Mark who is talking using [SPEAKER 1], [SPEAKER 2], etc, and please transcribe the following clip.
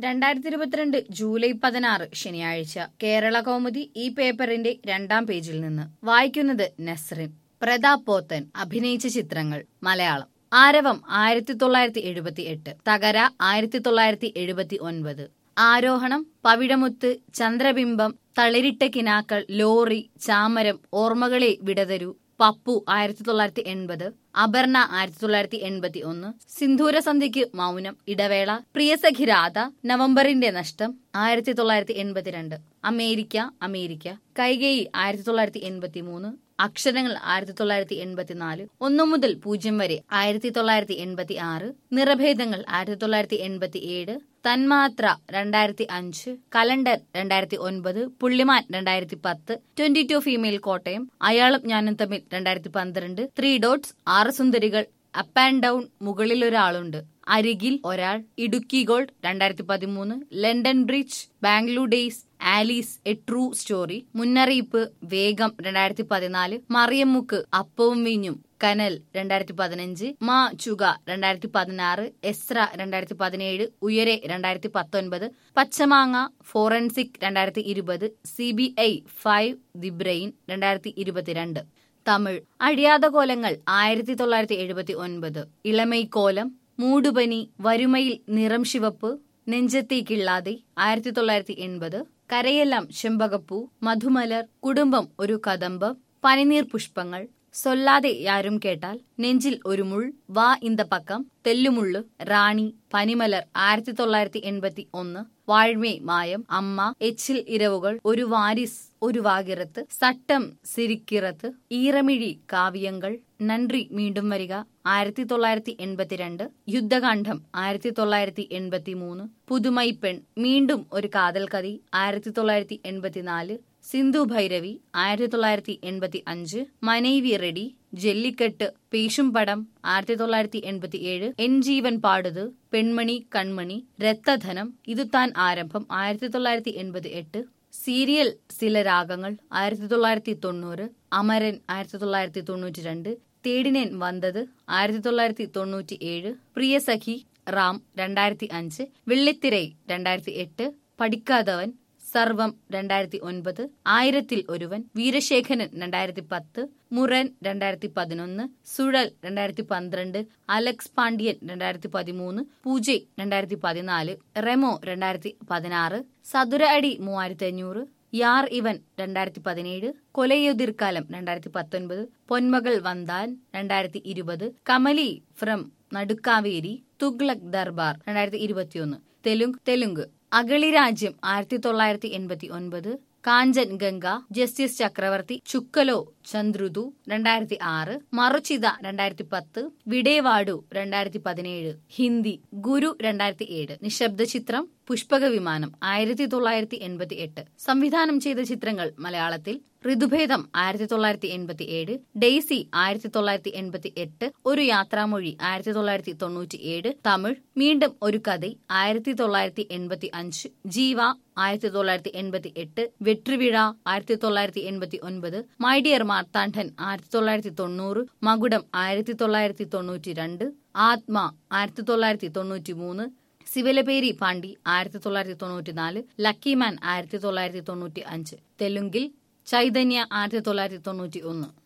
[SPEAKER 1] രണ്ടായിരത്തി ഇരുപത്തിരണ്ട് ജൂലൈ പതിനാറ് ശനിയാഴ്ച കേരള കൗമുദി ഈ പേപ്പറിന്റെ രണ്ടാം പേജിൽ നിന്ന് വായിക്കുന്നത് നസ്രിൻ പ്രതാപ് പോത്തൻ അഭിനയിച്ച ചിത്രങ്ങൾ മലയാളം ആരവം ആയിരത്തി തൊള്ളായിരത്തി എഴുപത്തി എട്ട് തകര ആയിരത്തി തൊള്ളായിരത്തി എഴുപത്തി ഒൻപത് ആരോഹണം പവിഴമുത്ത് ചന്ദ്രബിംബം തളിരിട്ട കിനാക്കൾ ലോറി ചാമരം ഓർമ്മകളെ വിടതരൂ പപ്പു ആയിരത്തി തൊള്ളായിരത്തി എൺപത് അപർണ ആയിരത്തി തൊള്ളായിരത്തി എൺപത്തി ഒന്ന് സിന്ധൂര സന്ധ്യയ്ക്ക് മൗനം ഇടവേള പ്രിയസഖി രാധ നവംബറിന്റെ നഷ്ടം ആയിരത്തി തൊള്ളായിരത്തി എൺപത്തിരണ്ട് അമേരിക്ക അമേരിക്ക കൈകേയി ആയിരത്തി തൊള്ളായിരത്തി എൺപത്തി മൂന്ന് അക്ഷരങ്ങൾ ആയിരത്തി തൊള്ളായിരത്തി എൺപത്തിനാല് ഒന്നു മുതൽ പൂജ്യം വരെ ആയിരത്തി തൊള്ളായിരത്തി എൺപത്തി ആറ് നിറഭേദങ്ങൾ ആയിരത്തി തൊള്ളായിരത്തി എൺപത്തി ഏഴ് തന്മാത്ര രണ്ടായിരത്തി അഞ്ച് കലണ്ടർ രണ്ടായിരത്തി ഒൻപത് പുള്ളിമാൻ രണ്ടായിരത്തി പത്ത് ട്വന്റി ടു ഫീമെയിൽ കോട്ടയം അയാളും ഞാനും തമ്മിൽ രണ്ടായിരത്തി പന്ത്രണ്ട് ത്രീ ഡോട്ട്സ് ആറ് സുന്ദരികൾ അപ്പ് ആൻഡ് ഡൗൺ മുകളിൽ ഒരാളുണ്ട് അരികിൽ ഒരാൾ ഇടുക്കി ഗോൾഡ് രണ്ടായിരത്തി പതിമൂന്ന് London bridge Bangalore days Alice a true story Munnariyippu Vegam രണ്ടായിരത്തി പതിനാല് മറിയമ്മുക്ക് അപ്പവും വീഞ്ഞും കനൽ രണ്ടായിരത്തി പതിനഞ്ച് മാ ചുക രണ്ടായിരത്തി പതിനാറ് എസ്ര രണ്ടായിരത്തി പതിനേഴ് ഉയരെ രണ്ടായിരത്തി പത്തൊൻപത് പച്ചമാങ്ങ ഫോറൻസിക് രണ്ടായിരത്തി ഇരുപത് C B I five the brain രണ്ടായിരത്തി ഇരുപത്തിരണ്ട് തമിഴ് അഴിയാത കോലങ്ങൾ ആയിരത്തി തൊള്ളായിരത്തി എഴുപത്തി ഒൻപത് ഇളമൈക്കോലം മൂടുപനി വരുമയിൽ നിറം ശിവപ്പ് നെഞ്ചത്തേക്കില്ലാതെ ആയിരത്തി തൊള്ളായിരത്തി എൺപത് കരയെല്ലാം ചെമ്പകപ്പൂ മധുമലർ കുടുംബം ഒരു കദമ്പ് പനിനീർ പുഷ്പങ്ങൾ സൊല്ലാതെ യാരും കേട്ടാൽ നെഞ്ചിൽ ഒരു മുൾ വാ ഇന്ത പക്കം തെല്ലുമുള്ളു റാണി പനിമലർ ആയിരത്തി തൊള്ളായിരത്തി എൺപത്തി ഒന്ന് വാഴ്മേ മായം അമ്മ എച്ചിൽ ഇരവുകൾ ഒരു വാരിസ് ഒരു വാകിറത്ത് സട്ടം സിരിക്കിറത്ത് ഈറമിഴി കാവ്യങ്ങൾ നன்றി വീണ്ടും വരിക ആയിരത്തി തൊള്ളായിരത്തി എൺപത്തിരണ്ട് യുദ്ധകാന്ഡം ആയിരത്തി തൊള്ളായിരത്തി എൺപത്തി മൂന്ന് പുതുമൈപ്പെൺ വീണ്ടും ഒരു കാതൽ കഥി ആയിരത്തി തൊള്ളായിരത്തി എൺപത്തിനാല് സിന്ധു ഭൈരവി ആയിരത്തി തൊള്ളായിരത്തി എൺപത്തി അഞ്ച് മനൈവി റെഡി ജല്ലിക്കെട്ട് പേശും പടം ആയിരത്തി തൊള്ളായിരത്തി എൺപത്തി ഏഴ് എൻ ജീവൻ പാടുത് പെൺമണി കൺമണി രക്തധനം ഇത് താൻ ആരംഭം ആയിരത്തി തൊള്ളായിരത്തി എൺപത്തി എട്ട് സീരിയൽ ചില രാഗങ്ങൾ ആയിരത്തി തൊള്ളായിരത്തി തൊണ്ണൂറ് അമരൻ ആയിരത്തി തൊള്ളായിരത്തി തൊണ്ണൂറ്റി രണ്ട് തേടിനേൻ വന്നത് ആയിരത്തി തൊള്ളായിരത്തി തൊണ്ണൂറ്റി ഏഴ് പ്രിയസഖി റാം രണ്ടായിരത്തി അഞ്ച് വെള്ളിത്തിരൈ രണ്ടായിരത്തി എട്ട് പഠിക്കാതവൻ സർവം രണ്ടായിരത്തി ഒൻപത് ആയിരത്തിൽ ഒരുവൻ വീരശേഖരൻ രണ്ടായിരത്തി പത്ത് മുറൻ രണ്ടായിരത്തി പതിനൊന്ന് സുഴൽ രണ്ടായിരത്തി പന്ത്രണ്ട് അലക്സ് പാണ്ഡ്യൻ രണ്ടായിരത്തി പതിമൂന്ന് പൂജെ രണ്ടായിരത്തി പതിനാല് റെമോ രണ്ടായിരത്തി പതിനാറ് സതുര അടി മൂവായിരത്തി അഞ്ഞൂറ് യാർ ഇവൻ രണ്ടായിരത്തി പതിനേഴ് കൊലയുതിർക്കാലം രണ്ടായിരത്തി പത്തൊൻപത് പൊന്മകൾ വന്താൻ രണ്ടായിരത്തി ഇരുപത് കമലി ഫ്രം നടുക്കാവേരി തുഗ്ലക് ദർബാർ രണ്ടായിരത്തി ഇരുപത്തിയൊന്ന് തെലുങ്ക് തെലുങ്ക് അഗളി രാജ്യം ആയിരത്തി തൊള്ളായിരത്തി എൺപത്തി ഒൻപത് കാഞ്ചൻ ഗംഗ ജസ്റ്റിസ് ചക്രവർത്തി ചുക്കലോ ചന്ദ്രുതു രണ്ടായിരത്തി ആറ് മറുചിത രണ്ടായിരത്തി പത്ത് വിടേവാഡു രണ്ടായിരത്തി പതിനേഴ് ഹിന്ദി ഗുരു രണ്ടായിരത്തി ഏഴ് നിശബ്ദ ചിത്രം പുഷ്പക വിമാനം ആയിരത്തി തൊള്ളായിരത്തി എൺപത്തി എട്ട് സംവിധാനം ചെയ്ത ചിത്രങ്ങൾ മലയാളത്തിൽ ഋതുഭേദം ആയിരത്തി തൊള്ളായിരത്തി എൺപത്തി ഏഴ് ഡെയ്സി ആയിരത്തി തൊള്ളായിരത്തി എൺപത്തി എട്ട് ഒരു യാത്രാമൊഴി ആയിരത്തി തൊള്ളായിരത്തി തൊണ്ണൂറ്റി ഏഴ് തമിഴ് വീണ്ടും ഒരു കഥ ആയിരത്തി തൊള്ളായിരത്തി എൺപത്തി അഞ്ച് ജീവ ആയിരത്തി തൊള്ളായിരത്തി എൺപത്തി എട്ട് വെട്രിവിഴ ആയിരത്തി തൊള്ളായിരത്തി എൺപത്തി ഒൻപത് മൈ ഡിയർ മാർത്താണ്ഡൻ ആയിരത്തി തൊള്ളായിരത്തി തൊണ്ണൂറ് മകുടം ആയിരത്തി തൊള്ളായിരത്തി തൊണ്ണൂറ്റി രണ്ട് ആത്മ ആയിരത്തി തൊള്ളായിരത്തി തൊണ്ണൂറ്റി മൂന്ന് സിവലപേരി പാണ്ഡി ആയിരത്തി തൊള്ളായിരത്തി തൊണ്ണൂറ്റി നാല് ലക്കിമാൻ ആയിരത്തി തൊള്ളായിരത്തി തൊണ്ണൂറ്റി അഞ്ച് തെലുങ്കിൽ ചൈതന്യ ആയിരത്തി തൊള്ളായിരത്തി തൊണ്ണൂറ്റി ഒന്ന്